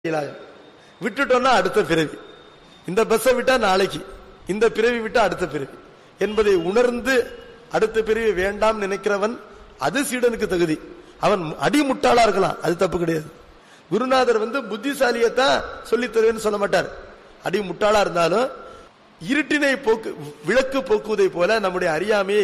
இயலாது. விட்டுட்டோம்னா அடுத்த பிறவி இந்த பஸ்ஸை விட்டா நாளைக்கு இந்த பிறவி விட்டா அடுத்த பிறவி என்பதை உணர்ந்து அடுத்த பிறவி வேண்டாம் நினைக்கிறவன் அது சீடனுக்கு தகுதி அவன் அடிமுட்டாளா இருக்கலாம் அது தப்பு கிடையாது குருநாதர் வந்து புத்திசாலியத்தான் சொல்லித் தருவேன்னு சொல்ல மாட்டார் அடி முட்டாளா இருந்தாலும் இருட்டினை போக்கு விளக்கு போக்குவதை போல நம்முடைய அறியாமையை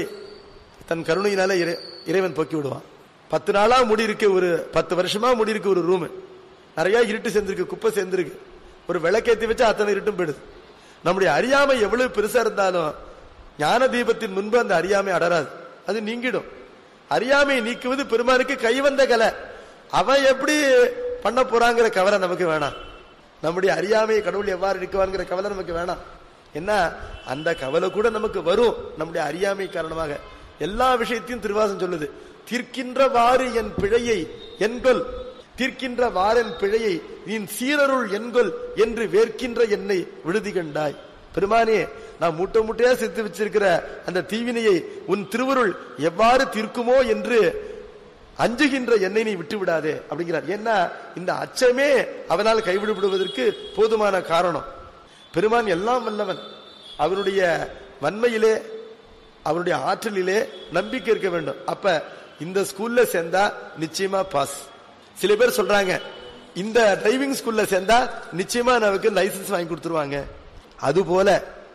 தன் கருணையினால இறை- இறைவன் போக்கி விடுவான் பத்து நாளா முடி இருக்கு ஒரு பத்து வருஷமா முடி இருக்கு ஒரு ரூம் நிறைய இருட்டு சேர்ந்திருக்கு குப்பை சேர்ந்திருக்கு ஒரு விளக்கேத்தி வச்சா அத்தனை இருட்டும் போயிடுது நம்முடைய அறியாமை எவ்வளவு பெருசா இருந்தாலும் ஞான தீபத்தின் முன்பு அந்த அறியாமை அடராது அது நீங்கிடும் அறியாமை நீக்குவது பெருமானுக்கு கைவந்த கலை அவன் எப்படி பண்ண போறாங்கிற கவலை நமக்கு வேணாம் நம்முடைய அறியாமையை கடவுள் எவ்வாறு இருக்குவான்ங்கிற கவலை நமக்கு வேணாம் என்ன அந்த கவலை கூட நமக்கு வரும் நம்முடைய அறியாமை காரணமாக எல்லா விஷயத்தையும் திருவாசம் சொல்லுது தீர்க்கின்றவாறு என் பிழையை என்கொல் தீர்க்கின்றவாறு என் பிழையை நீ சீரருள் என்கொல் என்று வேர்க்கின்ற என்னை விடுதி கண்டாய் பெருமானே நான் மூட்டை மூட்டையா சேர்த்து வச்சிருக்கிற அந்த தீவினையை உன் திருவருள் எவ்வாறு தீர்க்குமோ என்று அஞ்சுகின்ற என்னை நீ விட்டு விடாதே அப்படிங்கிறார் ஏன்னா இந்த அச்சமே அவனால் கைவிடுபடுவதற்கு போதுமான காரணம் பெருமான் எல்லாம் வல்லவன் அவனுடைய வன்மையிலே அவனுடைய ஆற்றலிலே நம்பிக்கை இருக்க வேண்டும் அப்ப இந்த ஸ்கூல்ல சேர்ந்தா நிச்சயமா பாஸ் சில பேர் சொல்றாங்க இந்த டிரைவிங் ஸ்கூல்ல சேர்ந்தா நிச்சயமா நமக்கு லைசன்ஸ் வாங்கி கொடுத்துருவாங்க அதுபோல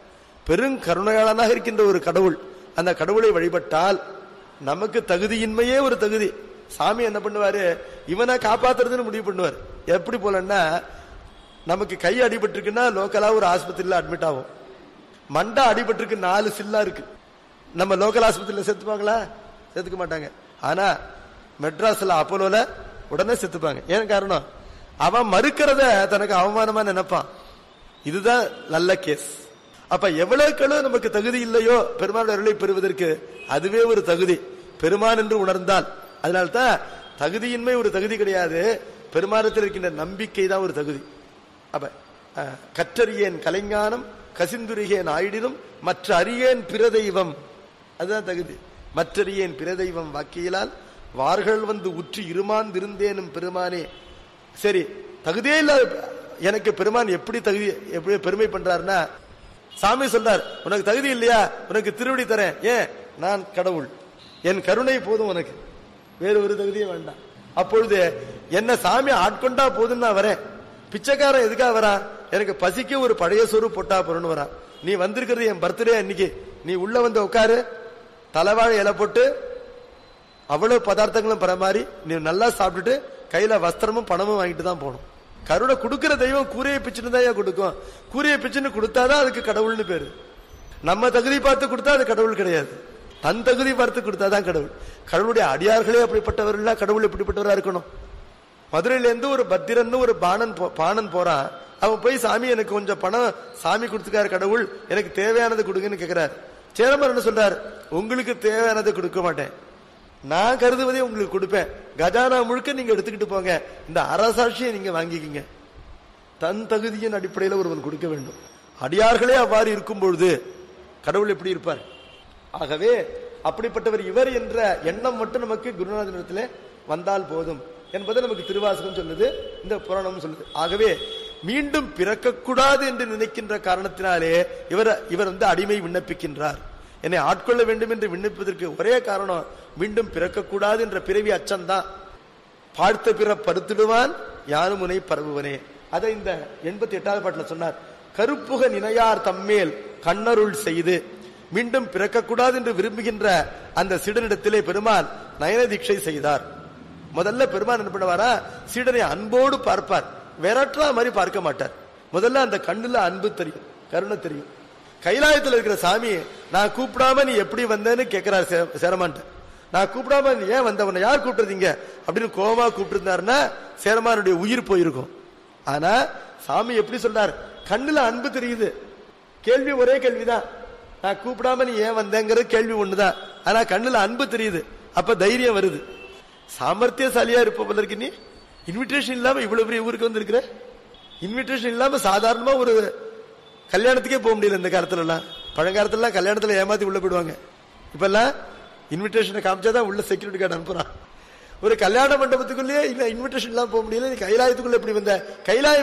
பெருங்கருணையாளனாக இருக்கின்ற ஒரு கடவுள் அந்த கடவுளை வழிபட்டால் நமக்கு தகுதியின்மையே ஒரு தகுதி சாமி என்ன பண்ணுவாரு இவனை காப்பாத்துறதுன்னு முடிவு பண்ணுவார் எப்படி போலன்னா நமக்கு கை அடிபட்டிருக்குன்னா லோக்கலா ஒரு ஆஸ்பத்திரியில அட்மிட் ஆகும் மண்டை அடிபட்டிருக்கு நாலு சில்லா இருக்கு நம்ம லோக்கல் ஆஸ்பத்திரியில செத்துப்பாங்களா செத்துக்க மாட்டாங்க ஆனா மெட்ராஸ்ல அப்போலோல உடனே செத்துப்பாங்க ஏன் காரணம் அவன் மறுக்கிறத தனக்கு அவமானமா நினைப்பான் இதுதான் நல்ல கேஸ் அப்ப எவ்வளவுக்களோ நமக்கு தகுதி இல்லையோ பெருமாள் அருளை பெறுவதற்கு அதுவே ஒரு தகுதி பெருமான் என்று உணர்ந்தால் அதனால்தான் தகுதியின்மை ஒரு தகுதி கிடையாது பெருமானத்தில் இருக்கின்ற நம்பிக்கை தான் ஒரு தகுதி அப்ப அஹ், கற்றறியேன் கலைஞானம் கசிந்துருகேன் ஆயிடினும் மற்ற அறியேன் பிற தெய்வம் அதுதான் தகுதி மற்றறியேன் பிற தெய்வம் வாக்கியலால் வார்கள் வந்து உற்று இருமாந்திருந்தேனும் பெருமானே சரி தகுதியே இல்லாத எனக்கு பெருமான் எப்படி தகுதி எப்படி பெருமை பண்றாருன்னா சாமி சொல்றார் உனக்கு தகுதி இல்லையா உனக்கு திருவடி தரேன் ஏன் நான் கடவுள் என் கருணை போதும் உனக்கு வேறு ஒரு தகுதியும் வேண்டாம் அப்பொழுது என்ன சாமி ஆட்கொண்டா போதும் நான் வரேன் பிச்சைக்காரன் எதுக்காக வரான் எனக்கு பசிக்கு ஒரு பழைய சோறு போட்டா போறன்னு வரான் நீ வந்திருக்கிறது என் பர்த்டே அன்னைக்கு நீ உள்ள வந்து உட்காரு தலைவாழை இலை போட்டு அவ்வளவு பதார்த்தங்களும் பரமாறி நீ நல்லா சாப்பிட்டுட்டு கையில வஸ்திரமும் பணமும் வாங்கிட்டு தான் போகணும் கருணை கொடுக்கிற தெய்வம் கூரையை பிச்சுன்னு தான் ஏன் கொடுக்கும் கூரையை பிச்சுன்னு கொடுத்தாதான் அதுக்கு கடவுள்னு பேரு நம்ம தகுதி பார்த்து கொடுத்தா அது கடவுள் கிடையாது தன் தகுதி பார்த்து கொடுத்தாதான் கடவுள் கடவுளுடைய அடியார்களே அப்படிப்பட்டவர்கள் கடவுள் எப்படிப்பட்டவரா இருக்கணும் மதுரையில இருந்து ஒரு பத்திரன்னு ஒரு பாணன் போ- பாணன் போறான் அவன் போய் சாமி எனக்கு கொஞ்சம் பணம் சாமி கொடுத்துக்காரு கடவுள் எனக்கு தேவையானது கொடுங்கன்னு கேக்குறாரு சேரமர் என்ன சொல்றார் உங்களுக்கு தேவையானதை கொடுக்க மாட்டேன் நான் கருதுவதே உங்களுக்கு கொடுப்பேன் கஜானா முழுக்க நீங்க எடுத்துக்கிட்டு போங்க இந்த அரசாட்சியை நீங்க வாங்கிக்கிங்க தன் தகுதியின் அடிப்படையில் ஒருவன் கொடுக்க வேண்டும் அடியார்களே அவ்வாறு இருக்கும் பொழுது கடவுள் எப்படி இருப்பார் ஆகவே அப்படிப்பட்டவர் இவர் என்ற எண்ணம் மட்டும் நமக்கு குருநாதனிடத்திலே வந்தால் போதும் என்பதை நமக்கு திருவாசகம் சொல்லுது இந்த புராணம் சொல்லுது ஆகவே மீண்டும் பிறக்கக்கூடாது என்று நினைக்கின்ற காரணத்தினாலே இவர் இவர் வந்து அடிமை விண்ணப்பிக்கின்றார் என்னை ஆட்கொள்ள வேண்டும் என்று விண்ணப்பிப்பதற்கு ஒரே காரணம் மீண்டும் பிறக்கக்கூடாது என்ற பிறவி அச்சம்தான் பார்த்த பிற பருத்திடுவான் யாரும் முனை பரவுவனே அதை இந்த எண்பத்தி எட்டாவது பாட்டுல சொன்னார் கருப்புக நினையார் தம்மேல் கண்ணருள் செய்து மீண்டும் பிறக்கக்கூடாது என்று விரும்புகின்ற அந்த சீடனிடத்திலே பெருமான் நயன தீட்சை செய்தார் முதல்ல பெருமான் என்ன பண்ணுவாரா சீடனை அன்போடு பார்ப்பார் விரட்டுறா மாதிரி பார்க்க மாட்டார் முதல்ல அந்த கண்ணுல அன்பு தெரியும் கருணை தெரியும் கைலாயத்துல இருக்கிற சாமி நான் கூப்பிடாம நீ எப்படி வந்தேன்னு கேட்கிறார் சே- சேரமான்ட்ட நான் கூப்பிடாம நீ ஏன் வந்த உன்னை யார் கூப்பிட்டுருந்தீங்க அப்படின்னு கோவமா கூப்பிட்டு சேரமானுடைய உயிர் போயிருக்கும் ஆனா சாமி எப்படி சொல்றார் கண்ணுல அன்பு தெரியுது கேள்வி ஒரே கேள்விதான் நான் கூப்பிடாம நீ ஏன் வந்தேங்கிறது கேள்வி ஒண்ணுதான் ஆனா கண்ணுல அன்பு தெரியுது அப்ப தைரியம் வருது சாமர்த்தியசாலியா இருப்ப போல இருக்கு நீ இன்விடேஷன் இல்லாம இவ்வளவு பெரிய ஊருக்கு வந்திருக்கிற இன்விடேஷன் இல்லாம சாதாரணமா ஒரு கல்யாணத்துக்கே போக முடியல இந்த காலத்துல எல்லாம் பழங்காலத்துல எல்லாம் கல்யாணத்துல ஏமாத்தி உள்ள போயிடுவாங்க இப்ப எல்லாம் இன்விடேஷனை காமிச்சாதான் உள்ள செக்யூரிட்டி கார்டு அனுப்புறான் ஒரு கல்யாண மண்டபத்துக்குள்ளேயே இன்விடேஷன் எல்லாம் போக முடியல நீ கைலாயத்துக்குள்ள எப்படி வந்த கைலாய